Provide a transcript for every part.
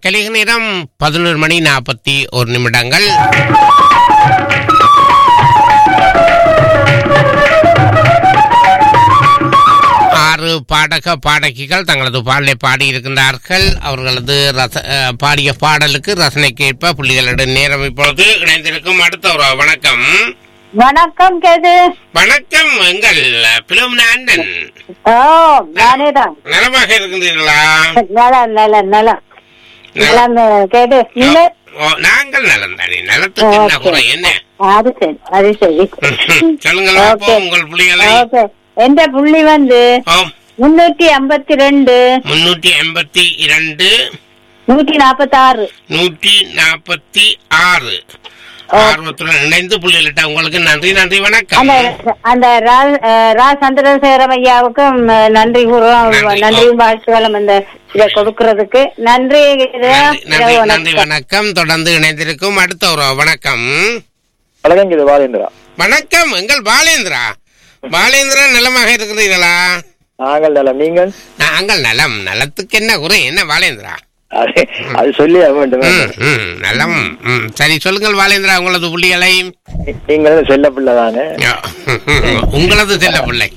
கலிக நேரம் பதினோரு மணி நாற்பத்தி ஒரு நிமிடங்கள் ஆறு பாடக பாடகிகள் தங்களது பாடலை பாடியிருக்கின்றார்கள் அவர்களது ரச அஹ், பாடிய பாடலுக்கு ரசனைக்கேற்ப புள்ளிகளிடம் நேரம் இப்பொழுது இணைந்திருக்கும் அடுத்த ஒரு வணக்கம் வணக்கம் கேது வணக்கம் எங்கள் பிலம் அண்ணன் ஓ நானே தான் நலமாக இருக்கின்றீர்களா நலம் நலம் நலம் நலம் கேது நீங்க ஓ, நாங்கள் நலம் தானே நலத்துக்கு என்ன ஓகே. குறை என்ன அது சரி அது சரி சொல்லுங்கள் அப்போ ஓகே. உங்கள் புள்ளிகளை ஓகே எந்த புள்ளி வந்து ஓம் முன்னூத்தி ஐம்பத்தி ரெண்டு முன்னூற்றி எண்பத்தி இரண்டு நூத்தி நாற்பத்தி ஆறு நூற்றி நாற்பத்தி ஆறு ஓ. ஆர்வத்துடன் இணைந்து புள்ளிகளிட்ட உங்களுக்கு நன்றி நன்றி வணக்கம் அந்த அந்த ரா- அஹ், ரா சந்திரசேகரம் ஐயாவுக்கும் அஹ், நன்றி கூறுவோம் நன்றி. நன்றியும் வாழ்த்துக்களும் இந்த இதை கொடுக்கறதுக்கு நன்றி கேது. நன்றி நன்றி இரவு நன்றி வணக்கம். வணக்கம் தொடர்ந்து இணைந்திருக்கும் அடுத்த ஒரு வணக்கம் வணக்கம் இது வாலேந்திரா வணக்கம் எங்கள் பாலேந்திரா பாலேந்திரா நலமாக இருக்கிறீர்களா நாங்கள் நலம் நீங்கள் நாங்கள் நலம் நலத்துக்கு என்ன குறை என்ன பாலேந்திரா அது அது சொல்லி வேண்டும் ம், ம், நலம் ம், சரி சொல்லுங்கள் பாலேந்திரா உங்களது புள்ளிகளை நீங்கள் செல்ல பிள்ளை தானே உங்களது செல்ல பிள்ளை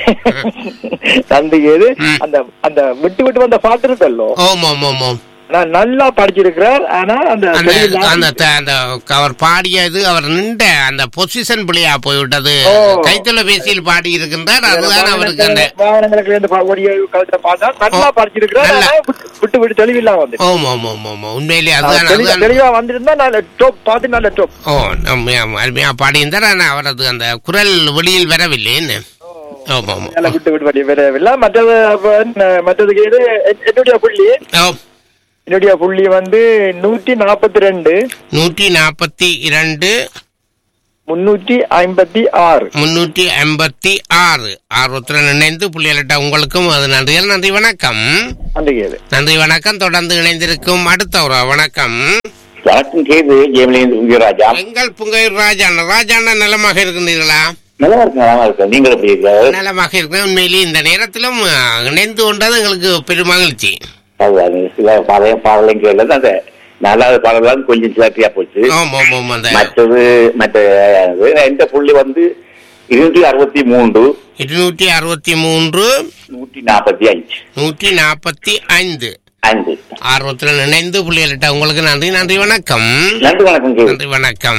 தந்தைக்கு ம். அந்த அந்த விட்டு விட்டு வந்த பாட்டு இருக்கல்லோ ஓம் ஓம் ஓம் ஓம் நான் நல்லா படிச்சிருக்கிறார் ஆனா அந்த அந்த தெளிவில்லாம- அந்த த- அந்த அவர் பாடியது அவர் நின்ற அந்த பொசிஷன் பிள்ளையா போய்விட்டது ஓ. கைத்தொலைபேசியில் பாடி இருக்கின்றார் அதுதான் அவருக்கு அந்த வாகனங்களுக்கு இருந்து பா- ஓடிய கழுத்தை பார்த்தா நல்லா ஓ. படிச்சிருக்கிறார் நல்லா. ஆனா விட்டு- விட்டு விட்டு தெளிவில்லாம வந்து ஓம் ஓம் ஓம் ஓம் உண்மையிலே அதுதான் தெளிவா அதுதான் தெளிவா வந்திருந்தா நல்ல டோப் பார்த்து நல்ல டோப் ஓ நம்ம அருமையா பாடியிருந்தார் ஆனால் அவரது அந்த குரல் வெளியில் வரவில்லை என்ன ஓம் ஓம் நல்லா விட்டு விட்டு படி வரவில்லை மற்றது அப்ப என்ன- மற்றதுக்கு இது என்- என்னுடைய புள்ளி ஓம் என்னுடைய புள்ளி வந்து நூற்றி நாற்பத்தி ரெண்டு நூற்றி நாற்பத்தி இரண்டு முன்னூற்றி ஐம்பத்தி ஆறு முன்னூற்றி ஐம்பத்தி ஆறு ஆர்வத்துடன் இணைந்து புள்ளியலிட்ட உங்களுக்கும் அது நன்றிகள் நன்றி வணக்கம் அந்த கேது நன்றி வணக்கம் தொடர்ந்து இணைந்திருக்கும் அடுத்த ஒரு வணக்கம் வணக்கம் கேது ஜெயமலேந்து உங்கராஜா எங்கள் புங்கையூர் ராஜாண்ணா ராஜாண்ணா நலமாக இருக்கின்றீர்களா நல்லா இருக்கு நல்லா இருக்கு நீங்கள் எப்படி இருக்கிறாரு நலமாக இருக்கிறேன் உண்மையிலேயே இந்த நேரத்திலும் அஹ், இணைந்து கொண்டது எங்களுக்கு பெரும் மகிழ்ச்சி அதுதான் சில பழைய பாடலையும் கேட்டது அந்த நாலாவது பாடல் தான் கொஞ்சம் சிலர்ட்டியா போச்சு ஆம் ஆம் ஆம் அந்த மற்றது மற்ற இது, இந்த புள்ளி வந்து இருநூற்றி அறுபத்தி மூன்று இருநூற்றி அறுபத்தி மூன்று நூற்றி நாற்பத்தி அஞ்சு நூற்றி நாற்பத்தி ஐந்து அஞ்சு ஆர்வத்துடன் இணைந்து புள்ளியலிட்ட உங்களுக்கு நன்றி நன்றி வணக்கம் நன்றி வணக்கம் கேது நன்றி வணக்கம்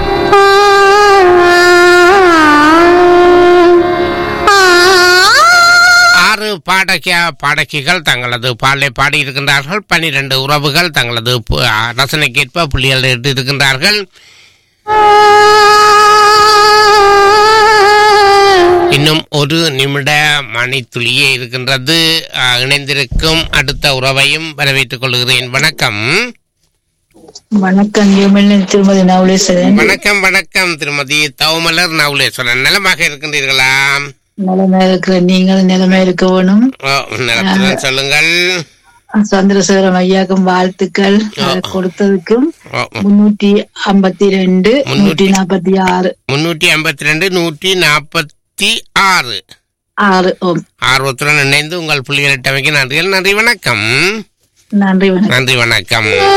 ஆறு பாடக பாடகிகள் தங்களது பாடலை பாடியிருக்கின்றார்கள் பனிரெண்டு உறவுகள் தங்களது பு- ரசனைக்கேற்ப புள்ளிகள் இருக்கின்றார்கள் இன்னும் ஒரு நிமிட மணித்துளியே இருக்கின்றது அஹ், இணைந்திருக்கும் அடுத்த உறவையும் வரவேற்றுக் கொள்கிறேன் வணக்கம் வணக்கம் எம்எல்ஏ திருமதி நவலேஸ்வரன் வணக்கம் வணக்கம் திருமதி தவமலர் நவுலேஸ்வரன் நலமாக இருக்கின்றீர்களா நிலைமை இருக்கிற நீங்கள் நிலைமை இருக்க வேணும் ஓ, நலத்துடன் சொல்லுங்கள் சந்திரசேகரம் ஐயாக்கும் வாழ்த்துக்கள் அதை கொடுத்ததுக்கும் ஓ, முன்னூற்றி ஐம்பத்தி ரெண்டு முன்னூற்றி- நூற்றி நாற்பத்தி ஆறு முன்னூற்றி ஐம்பத்தி ரெண்டு நூற்றி நாற்பத்தி ஆறு ஆறு ஓம் ஆர்வத்துடன் இணைந்து உங்கள் புள்ளிகளிட்டமைக்கு நன்றிகள் நன்றி வணக்கம் நன்றி வணக்கம் நன்றி வணக்கம்